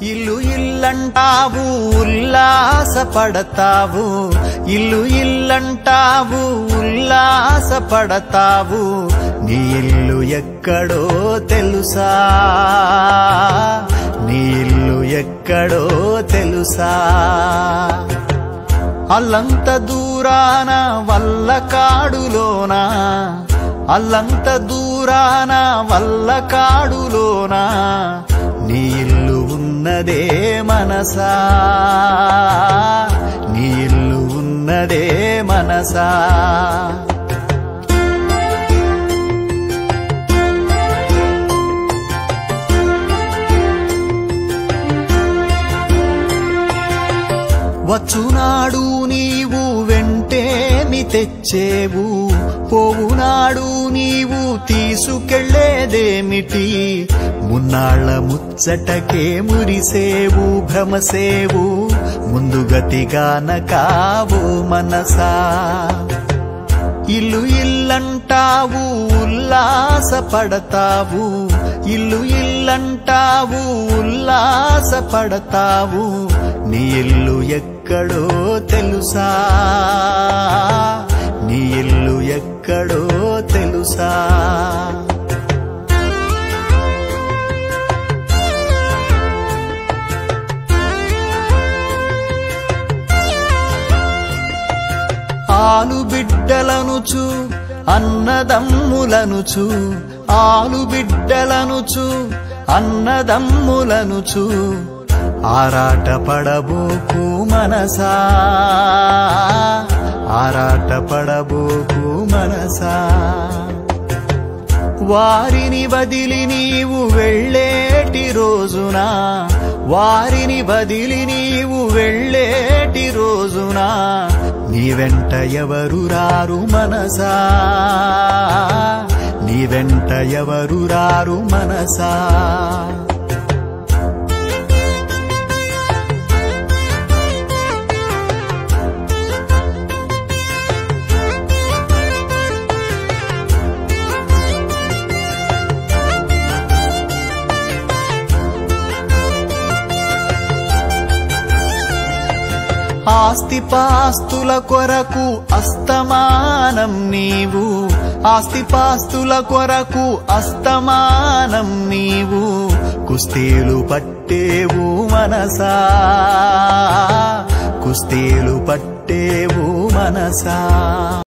ఇల్లు ఇల్లంటావు ఉల్లాసపడతావు ఇల్లు ఇల్లంటావు ఉల్లాసపడతావు నీ ఇల్లు ఎక్కడో తెలుసా నీ ఇల్లు ఎక్కడో తెలుసా అల్లంత దూరాన వల్ల కాడులోనా అల్లంత దూరాన వల్ల కాడులోనా నీ ఇల్లు ఉన్నదే మనసా నీ ఇల్లు ఉన్నదే మనసా వచ్చునాడు నీవు వెంటేమి తెచ్చేవు పోవునాడు నీవు తీసుకెళ్లేదేమిటి మున్నాళ్ళ ముచ్చటకే మురిసేవు భ్రమసేవు ముందుగతిగాన కావు మనసా ఇల్లు ఇల్లంటావు ఉల్లాసపడతావు ఇల్లు ఇల్లంటావు ఉల్లాసపడతావు నీ ఇల్లు ఎక్కడో తెలుసా నీ ఇల్లు ఎక్కడో తెలుసా ఆలు బిడ్డలనుచు అన్నదమ్ములనుచు ఆలు బిడ్డలనుచు అన్నదమ్ములనుచు ఆరాట పడబోకు మనసా ఆరాట పడబోకు మనసా వారిని వదిలి నీవు వెళ్ళేటి రోజున వారిని వదిలి నీవు వెళ్ళేటి రోజున నీ వెంట ఎవరు రారు మనసా నీ వెంట ఎవరు రారు మనసా ఆస్తిపాస్తుల కొరకు అస్తమానం నీవు ఆస్తిపాస్తుల కొరకు అస్తమానం నీవు కుస్తీలు పట్టేవు మనసా కుస్తీలు పట్టేవు మనసా